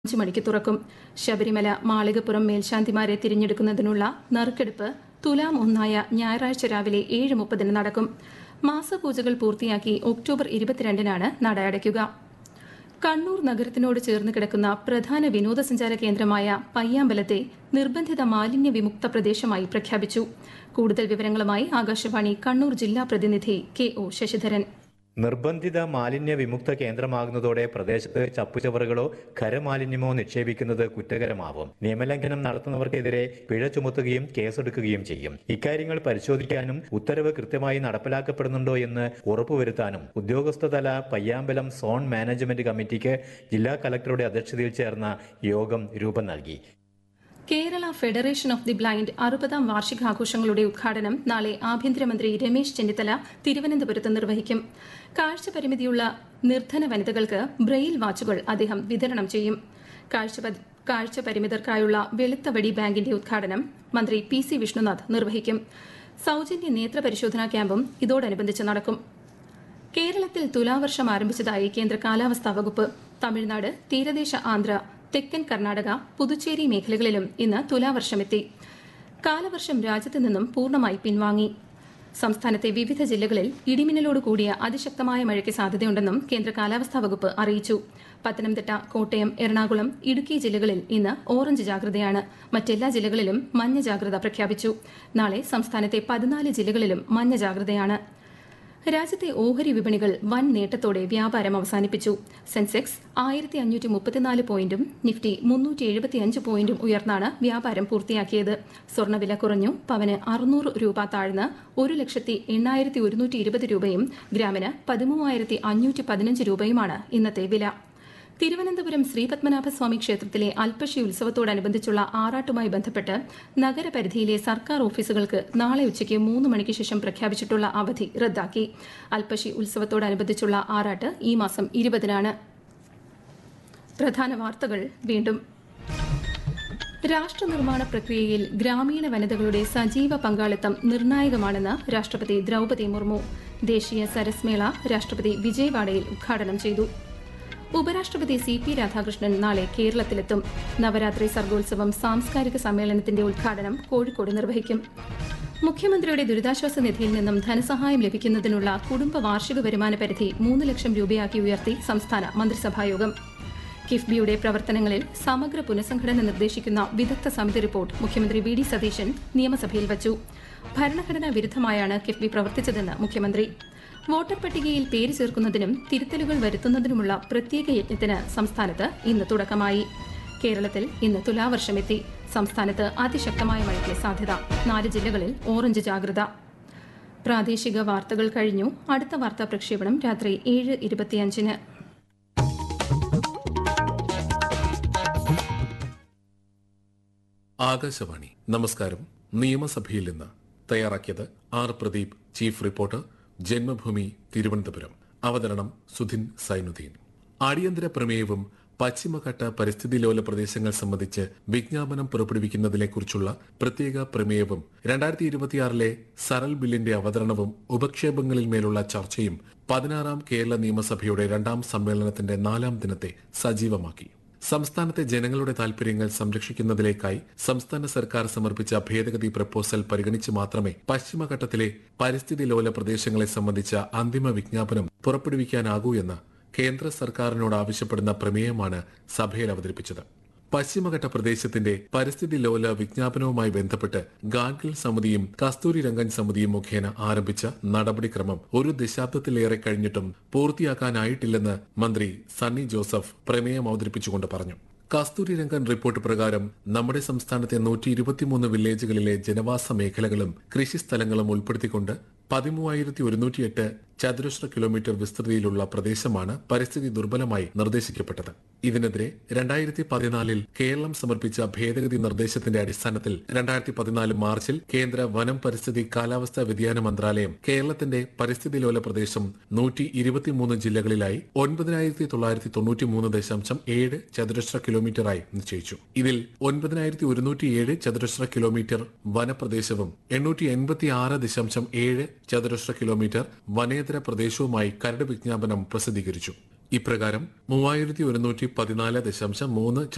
അഞ്ചു മണിക്ക് തുറക്കും ശബരിമല മാളികപ്പുറം മേൽശാന്തിമാരെ തിരഞ്ഞെടുക്കുന്നതിനുള്ള നറുക്കെടുപ്പ് തുലാം ഒന്നായ ഞായറാഴ്ച രാവിലെ ഏഴ് മുപ്പതിന് നടക്കും മാസപൂജകൾ പൂർത്തിയാക്കി ഒക്ടോബർ ഇരുപത്തിരണ്ടിനാണ് നട അടയ്ക്കുക കണ്ണൂർ നഗരത്തിനോട് ചേർന്ന് കിടക്കുന്ന പ്രധാന വിനോദസഞ്ചാര കേന്ദ്രമായ പയ്യാമ്പലത്തെ നിർബന്ധിത മാലിന്യ വിമുക്ത പ്രദേശമായി പ്രഖ്യാപിച്ചു കൂടുതൽ വിവരങ്ങളുമായി ആകാശവാണി കണ്ണൂർ ജില്ലാ പ്രതിനിധി കെ ഒ ശശിധരൻ നിർബന്ധിത മാലിന്യ വിമുക്ത കേന്ദ്രമാകുന്നതോടെ പ്രദേശത്ത് ചപ്പുചവറുകളോ ഖരമാലിന്യമോ നിക്ഷേപിക്കുന്നത് കുറ്റകരമാവും നിയമലംഘനം നടത്തുന്നവർക്കെതിരെ പിഴ ചുമത്തുകയും കേസെടുക്കുകയും ചെയ്യും ഇക്കാര്യങ്ങൾ പരിശോധിക്കാനും ഉത്തരവ് കൃത്യമായി നടപ്പിലാക്കപ്പെടുന്നുണ്ടോ എന്ന് ഉറപ്പുവരുത്താനും ഉദ്യോഗസ്ഥതല പയ്യാമ്പലം സോൺ മാനേജ്മെന്റ് കമ്മിറ്റിക്ക് ജില്ലാ കലക്ടറുടെ അധ്യക്ഷതയിൽ ചേർന്ന യോഗം രൂപം നൽകി Kerala federation of the blind അറുപതാം വാർഷികാഘോഷങ്ങളുടെ ഉദ്ഘാടനം നാളെ ആഭ്യന്തരമന്ത്രി രമേശ് ചെന്നിത്തല തിരുവനന്തപുരത്ത് നിർവഹിക്കും കാഴ്ച പരിമിതിയുള്ള നിർധന വനിതകൾക്ക് ബ്രെയിൽ വാച്ചുകൾ അദ്ദേഹം വിതരണം ചെയ്യും കാഴ്ച പ- കാഴ്ച പരിമിതർക്കായുള്ള വെളുത്തവടി ബാങ്കിന്റെ ഉദ്ഘാടനം മന്ത്രി പി സി വിഷ്ണുനാഥ് നിർവഹിക്കും സൌജന്യ നേത്ര പരിശോധനാ ക്യാമ്പും ഇതോടനുബന്ധിച്ച് നടക്കും കേരളത്തിൽ തുലാവർഷം ആരംഭിച്ചതായി കേന്ദ്ര കാലാവസ്ഥാ വകുപ്പ് തമിഴ്നാട് തീരദേശ ആന്ധ്ര തെക്കൻ കർണാടക പുതുച്ചേരി മേഖലകളിലും ഇന്ന് തുലാവർഷമെത്തി കാലവർഷം രാജ്യത്ത് നിന്നും പൂർണ്ണമായി പിൻവാങ്ങി സംസ്ഥാനത്തെ വിവിധ ജില്ലകളിൽ ഇടിമിന്നലോട് കൂടിയ അതിശക്തമായ മഴയ്ക്ക് സാധ്യതയുണ്ടെന്നും കേന്ദ്ര കാലാവസ്ഥാ വകുപ്പ് അറിയിച്ചു പത്തനംതിട്ട കോട്ടയം എറണാകുളം ഇടുക്കി ജില്ലകളിൽ ഇന്ന് ഓറഞ്ച് ജാഗ്രതയാണ് മറ്റെല്ലാ ജില്ലകളിലും മഞ്ഞ ജാഗ്രത പ്രഖ്യാപിച്ചു നാളെ സംസ്ഥാനത്തെ പതിനാല് ജില്ലകളിലും മഞ്ഞ ജാഗ്രതയാണ് രാജ്യത്തെ ഓഹരി വിപണികൾ വൻ നേട്ടത്തോടെ വ്യാപാരം അവസാനിപ്പിച്ചു സെൻസെക്സ് ആയിരത്തി അഞ്ഞൂറ്റി മുപ്പത്തിനാല് പോയിന്റും നിഫ്റ്റി മുന്നൂറ്റി എഴുപത്തിയഞ്ച് പോയിന്റും ഉയർന്നാണ് വ്യാപാരം പൂർത്തിയാക്കിയത് സ്വർണ്ണവില കുറഞ്ഞു പവന് അറുന്നൂറ് രൂപ താഴ്ന്ന് ഒരു ലക്ഷത്തി എണ്ണായിരത്തി ഒരുന്നൂറ്റി ഇരുപത് രൂപയും ഗ്രാമിന് പതിമൂവായിരത്തി അഞ്ഞൂറ്റി പതിനഞ്ച് രൂപയുമാണ് ഇന്നത്തെ വില തിരുവനന്തപുരം ശ്രീപത്മനാഭസ്വാമി ക്ഷേത്രത്തിലെ അൽപ്പശി ഉത്സവത്തോടനുബന്ധിച്ചുള്ള ആറാട്ടുമായി ബന്ധപ്പെട്ട് നഗരപരിധിയിലെ സർക്കാർ ഓഫീസുകൾക്ക് നാളെ ഉച്ചയ്ക്ക് മൂന്ന് മണിക്ക് ശേഷം പ്രഖ്യാപിച്ചിട്ടുള്ള അവധി റദ്ദാക്കി അൽപ്പശി ഉത്സവത്തോടനുബന്ധിച്ചുള്ള ആറാട്ട് ഈ മാസം ഇരുപതിനാണ് പ്രധാന വാർത്തകൾ വീണ്ടും രാഷ്ട്ര നിർമ്മാണ പ്രക്രിയയിൽ ഗ്രാമീണ വനിതകളുടെ സജീവ പങ്കാളിത്തം നിർണായകമാണെന്ന് രാഷ്ട്രപതി ദ്രൗപദി മുർമു ദേശീയ സരസ് മേള രാഷ്ട്രപതി വിജയവാഡയിൽ ഉദ്ഘാടനം ചെയ്തു ഉപരാഷ്ട്രപതി സി പി രാധാകൃഷ്ണൻ നാളെ കേരളത്തിലെത്തും നവരാത്രി സർഗോത്സവം സാംസ്കാരിക സമ്മേളനത്തിന്റെ ഉദ്ഘാടനം കോഴിക്കോട് നിർവഹിക്കും മുഖ്യമന്ത്രിയുടെ ദുരിതാശ്വാസ നിധിയിൽ നിന്നും ധനസഹായം ലഭിക്കുന്നതിനുള്ള കുടുംബ വാർഷിക വരുമാന പരിധി മൂന്ന് ലക്ഷം രൂപയാക്കി ഉയർത്തി സംസ്ഥാന മന്ത്രിസഭായോഗം കിഫ്ബിയുടെ പ്രവർത്തനങ്ങളിൽ സമഗ്ര പുനഃസംഘടന നിർദ്ദേശിക്കുന്ന വിദഗ്ധ സമിതി റിപ്പോർട്ട് മുഖ്യമന്ത്രി വി ഡി സതീശൻ നിയമസഭയിൽ വച്ചു ഭരണഘടനാ വിരുദ്ധമായാണ് കിഫ്ബി പ്രവർത്തിച്ചതെന്ന് മുഖ്യമന്ത്രി വോട്ടർ പട്ടികയിൽ പേര് ചേർക്കുന്നതിനും തിരുത്തലുകൾ വരുത്തുന്നതിനുമുള്ള പ്രത്യേക യജ്ഞത്തിന് സംസ്ഥാനത്ത് ഇന്ന് തുടക്കമായി കേരളത്തിൽ ഇന്ന് തുലാവർഷമെത്തി സംസ്ഥാനത്ത് അതിശക്തമായ മഴയ്ക്ക് സാധ്യത നാല് ജില്ലകളിൽ ഓറഞ്ച് ജാഗ്രത പ്രാദേശിക വാർത്തകൾ കഴിഞ്ഞു അടുത്ത വാർത്താ പ്രക്ഷേപണം രാത്രി ഏഴ് ഇരുപത്തിയഞ്ചിന് ആകാശവാണി നമസ്കാരം നിയമസഭയിൽ നിന്ന് തയ്യാറാക്കിയത് R Pradeep chief reporter Janmabhumi Thiruvananthapuram അവതരണം സുധിൻ സൈനുദ്ദീൻ അടിയന്തര പ്രമേയവും പശ്ചിമഘട്ട പരിസ്ഥിതി ലോല പ്രദേശങ്ങൾ സംബന്ധിച്ച് വിജ്ഞാപനം പുറപ്പെടുവിക്കുന്നതിനെക്കുറിച്ചുള്ള പ്രത്യേക പ്രമേയവും രണ്ടായിരത്തി ഇരുപത്തിയാറിലെ സരൾ ബില്ലിന്റെ അവതരണവും ഉപക്ഷേപങ്ങളിൽ മേലുള്ള ചർച്ചയും പതിനാറാം കേരള നിയമസഭയുടെ രണ്ടാം സമ്മേളനത്തിന്റെ നാലാം ദിനത്തെ സജീവമാക്കി സംസ്ഥാനത്തെ ജനങ്ങളുടെ താൽപര്യങ്ങൾ സംരക്ഷിക്കുന്നതിലേക്കായി സംസ്ഥാന സർക്കാർ സമർപ്പിച്ച ഭേദഗതി പ്രപ്പോസൽ പരിഗണിച്ച് മാത്രമേ പശ്ചിമഘട്ടത്തിലെ പരിസ്ഥിതി ലോല പ്രദേശങ്ങളെ സംബന്ധിച്ച അന്തിമ വിജ്ഞാപനം പുറപ്പെടുവിക്കാനാകൂ എന്ന് കേന്ദ്ര സർക്കാരിനോട് ആവശ്യപ്പെടുന്ന പ്രമേയമാണ് സഭയിൽ അവതരിപ്പിച്ചത് പശ്ചിമഘട്ട പ്രദേശത്തിന്റെ പരിസ്ഥിതി ലോല വിജ്ഞാപനവുമായി ബന്ധപ്പെട്ട് ഗാഡ്ഗിൽ സമിതിയും കസ്തൂരി രംഗൻ സമിതിയും മുഖേന ആരംഭിച്ച നടപടിക്രമം ഒരു ദശാബ്ദത്തിലേറെ കഴിഞ്ഞിട്ടും പൂർത്തിയാക്കാനായിട്ടില്ലെന്ന് മന്ത്രി സണ്ണി ജോസഫ് പ്രമേയം അവതരിപ്പിച്ചുകൊണ്ട് പറഞ്ഞു കസ്തൂരി രംഗൻ റിപ്പോർട്ട് പ്രകാരം നമ്മുടെ സംസ്ഥാനത്തെ നൂറ്റി ഇരുപത്തിമൂന്ന് വില്ലേജുകളിലെ ജനവാസ മേഖലകളും കൃഷിസ്ഥലങ്ങളും ഉൾപ്പെടുത്തിക്കൊണ്ട് പതിമൂവായിരത്തി ഒരുന്നൂറ്റിയെട്ട് ചതുരശ്ര കിലോമീറ്റർ വിസ്തൃതിയിലുള്ള പ്രദേശമാണ് പരിസ്ഥിതി ദുർബലമായി നിർദ്ദേശിക്കപ്പെട്ടത് ഇതിനെതിരെ രണ്ടായിരത്തി പതിനാലിൽ കേരളം സമർപ്പിച്ച ഭേദഗതി നിർദ്ദേശത്തിന്റെ അടിസ്ഥാനത്തിൽ രണ്ടായിരത്തി പതിനാല് മാർച്ചിൽ കേന്ദ്ര വനം പരിസ്ഥിതി കാലാവസ്ഥാ വ്യതിയാന മന്ത്രാലയം കേരളത്തിന്റെ പരിസ്ഥിതി ലോല പ്രദേശം നൂറ്റി ഇരുപത്തിമൂന്ന് ജില്ലകളിലായി ഒൻപതിനായിരത്തി തൊള്ളായിരത്തി തൊണ്ണൂറ്റി മൂന്ന് ദശാംശം ഏഴ് ചതുരശ്ര കിലോമീറ്ററായി നിശ്ചയിച്ചു ഇതിൽ ഒൻപതിനായിരത്തി ഒരുന്നൂറ്റി ഏഴ് ചതുരശ്ര കിലോമീറ്റർ വനപ്രദേശവും എണ്ണൂറ്റി എൺപത്തി ആറ് ദശാംശം ഏഴ് ചതുരശ്ര കിലോമീറ്റർ വനേതര പ്രദേശവുമായി കരട് വിജ്ഞാപനം പ്രസിദ്ധീകരിച്ചു ഇപ്രകാരം മൂവായിരത്തി ഒരുന്നൂറ്റി പതിനാല് ദശാംശം മൂന്ന്